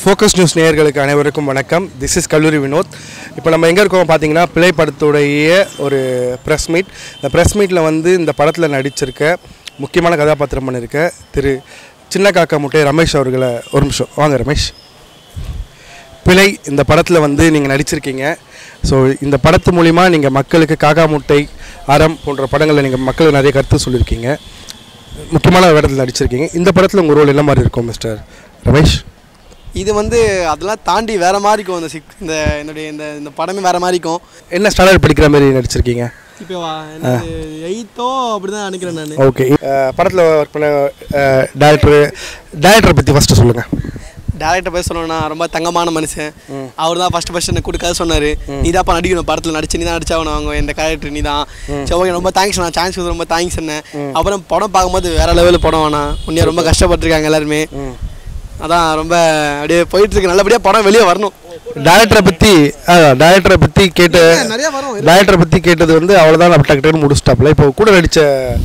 Focus news நேயர்களுக்கு அனைவருக்கும் வணக்கம் திஸ் இஸ் கல்லூரி வினோத் இப்போ நம்ம எங்கே இருக்கோம் பார்த்தீங்கன்னா பிள்ளை படத்துடைய ஒரு ப்ரெஸ் மீட் இந்த ப்ரெஸ் மீட்டில் வந்து இந்த படத்தில் நடிச்சிருக்க முக்கியமான கதாபாத்திரம் பண்ணியிருக்க திரு சின்ன காக்கா முட்டை ரமேஷ் அவர்களை ஒரு நிமிஷம் வாங்க ரமேஷ் பிழை இந்த படத்தில் வந்து நீங்கள் நடிச்சிருக்கீங்க ஸோ இந்த படத்து மூலிமா நீங்கள் மக்களுக்கு காக்கா முட்டை அறம் போன்ற படங்களில் நீங்கள் மக்களுக்கு நிறைய கருத்து சொல்லியிருக்கீங்க முக்கியமான இடத்துல நடிச்சிருக்கீங்க இந்த படத்தில் உங்கள் ரோல் என்ன மாதிரி இருக்கும் மிஸ்டர் ரமேஷ் இது வந்து அதெல்லாம் தாண்டி வேற மாதிரி இருக்கும் இந்த சிக் இந்த என்னுடைய இந்த இந்த படமே வேற மாதிரி இருக்கும் என்ன ஸ்டாண்டர்ட் படிக்கிற மாதிரி நடிச்சிருக்கீங்க இப்போ எயித்தோ அப்படிதான் நினைக்கிறேன் நான் ஓகே படத்தில் ஒர்க் பண்ண டேரக்டர் டேரக்டரை பற்றி ஃபஸ்ட்டு சொல்லுங்கள் டேரக்டர் பேச சொல்லணும்னா ரொம்ப தங்கமான மனுஷன் அவர் தான் ஃபர்ஸ்ட் ஃபர்ஸ்ட் எனக்கு கூட்டு கதை சொன்னார் நீ தான் நடிக்கணும் படத்தில் நடிச்சு நீ தான் நடிச்சாகணும் அவங்க இந்த கேரக்டர் நீ தான் சரி ஓகே ரொம்ப தேங்க்ஸ் நான் சான்ஸ் கொடுத்து ரொம்ப தேங்க்ஸ் என்ன அப்புறம் படம் பார்க்கும்போது வேற லெவலில் படம் வேணாம் உன்னைய ரொம்ப கஷ்டப்பட்டிருக்காங்க எல்லாருமே அதான் ரொம்ப அப்படியே போயிட்டு இருக்கு நல்லபடியாக படம் வெளியே வரணும் டேரக்டரை பற்றி டேரக்டரை பற்றி கேட்டு நிறைய வரும் டேரக்டரை பற்றி கேட்டது வந்து அவ்வளோதான் நம்ம டக்கு டக்குன்னு முடிச்சிட்டாப்ல இப்போ கூட நடித்த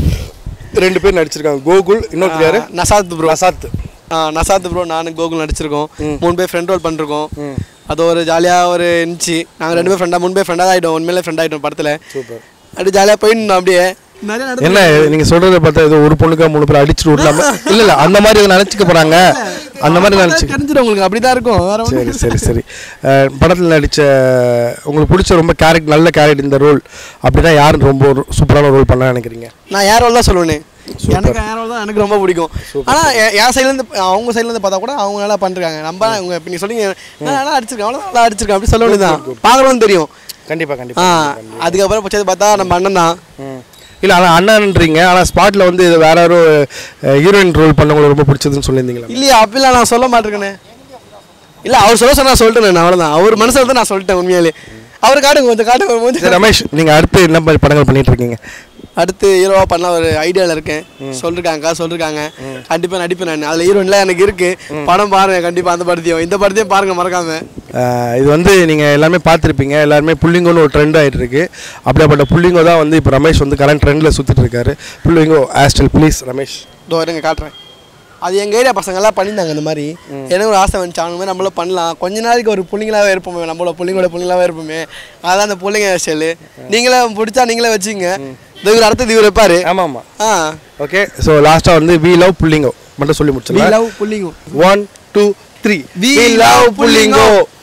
ரெண்டு பேர் நடிச்சிருக்காங்க கோகுல் இன்னொரு யாரு நசாத் ப்ரோ பிரசாத் நசாத் ப்ரோ நானும் கோகுல் நடிச்சிருக்கோம் மூணு பேர் ஃப்ரெண்ட் ரோல் பண்ணிருக்கோம் அது ஒரு ஜாலியாக ஒரு இருந்துச்சு நாங்கள் ரெண்டு பேர் ஃப்ரெண்டாக மூணு பேர் ஃப்ரெண்டாக ஆகிட்டோம் உண்மையிலே ஃப்ரெண்ட் ஆகிட்டோம் படத்தில் சூப்பர் அப்படி ஜாலியாக போயிடணும் அப்படியே நிறைய நடந்து என்ன நீங்க சொல்றத பார்த்தா ஏதோ ஒரு பொண்ணுக்கா மூணு பேர் அடிச்சுட்டு விடலாம இல்ல இல்ல அந்த மாதிரி எதுவும் நினைச்சுக்க போறாங்க அந்த மாதிரி நினைச்சு தெரிஞ்சிடும் உங்களுக்கு அப்படி தான் இருக்கும் வேற ஒண்ணும் சரி சரி சரி அஹ், படத்துல நடிச்ச உங்களுக்கு பிடிச்ச ரொம்ப கேரக்ட் நல்ல கேரக்ட் இந்த ரோல் அப்படின்னா யார் ரொம்ப ஒரு சூப்பரான ரோல் பண்ண நினைக்கிறீங்க நான் ஏர் ரோல் தான் சொல்லுவேன் எனக்கு ஏர் ரோல் தான் எனக்கு ரொம்ப பிடிக்கும் ஆனால் என் சைட்லேருந்து அவங்க சைட்லேருந்து பார்த்தா கூட அவங்க நல்லா பண்ணிருக்காங்க நம்ம அவங்க இப்போ நீ சொல்லிங்க நான் நல்லா அடிச்சிருக்கேன் அவ்வளோ நல்லா அடிச்சிருக்கேன் அப்படி சொல்ல வேண்டியதான் பார்க்குறோன்னு தெரியும் கண்டிப்பா ஆ கண்டிப்பா அதுக்கப்புறம் பட்சத்தை பார்த்தா நம்ம அண்ணன் தான் ம். இல்ல ஆனா அண்ணன்றீங்க ஆனா ஸ்பாட்ல வந்து இது வேற ஒரு ஹீரோயின் ரோல் பண்ணவங்களுக்கு ரொம்ப பிடிச்சதுன்னு சொல்லியிருந்தீங்களா இல்லையா அப்படிலாம் நான் சொல்ல மாட்டேங்கண்ணே இல்லை அவர் சொல்ல சொன்னா சொல்லிட்டேன் நான் அவ்வளோதான் அவர் மனசில் தான் நான் சொல்லிட்டேன் உண்மையாலே அவர் காட்டுங்க கொஞ்சம் காட்டுங்க ஒரு மூஞ்சி. சரி, ரமேஷ் நீங்க அடுத்து என்ன மாதிரி படங்கள் பண்ணிட்டு இருக்கீங்க அடுத்து ஹீரோவா பண்ணலாம் ஒரு ஐடியாவில் இருக்கேன் சொல்லிருக்காங்க சொல்லிருக்காங்க கண்டிப்பாக நடிப்பேன் நான் அதில் ஹீரோயின்லாம் எனக்கு இருக்கு படம் பாருங்க கண்டிப்பாக அந்த படத்தையும் இந்த படத்தையும் பாருங்க மறக்காம ஆஹ் இது வந்து நீங்கள் எல்லாருமே பார்த்துருப்பீங்க எல்லாருமே புள்ளிங்கோன்னு ஒரு ட்ரெண்ட் ஆகிட்டு இருக்கு அப்படியாப்பட்ட புள்ளிங்கோ தான் வந்து இப்போ ரமேஷ் வந்து கரண்ட் ட்ரெண்டில் சுற்றிட்டு இருக்காரு புள்ளிங்கோ ஆஸ்டல் ப்ளீஸ் ரமேஷ் இதோ இருங்க காட்டுறேன் அது எங்கள் ஏரியா பசங்கள்லாம் பண்ணியிருந்தாங்க இந்த மாதிரி எனக்கு ஒரு ஆசை வந்துச்சு அவங்க மாதிரி நம்மளும் பண்ணலாம் கொஞ்ச நாளைக்கு ஒரு புள்ளிங்களாவே இருப்போமே நம்மளோட புள்ளிங்களோட புள்ளிங்களாவே இருப்போமே அதான் அந்த புள்ளிங்க ஸ்டைலு நீங்களே பிடிச்சா நீங்களே வச்சுங்க இது இவர் அடுத்தது இவர் வைப்பாரு ஆமாம் ஆமாம் ஆ ஓகே ஸோ லாஸ்ட்டாக வந்து வி லவ் புள்ளிங்கோ மட்டும் சொல்லி வி முடிச்சிடலாம் லவ் புள்ளிங்க one two three We love புள்ளிங்கோ.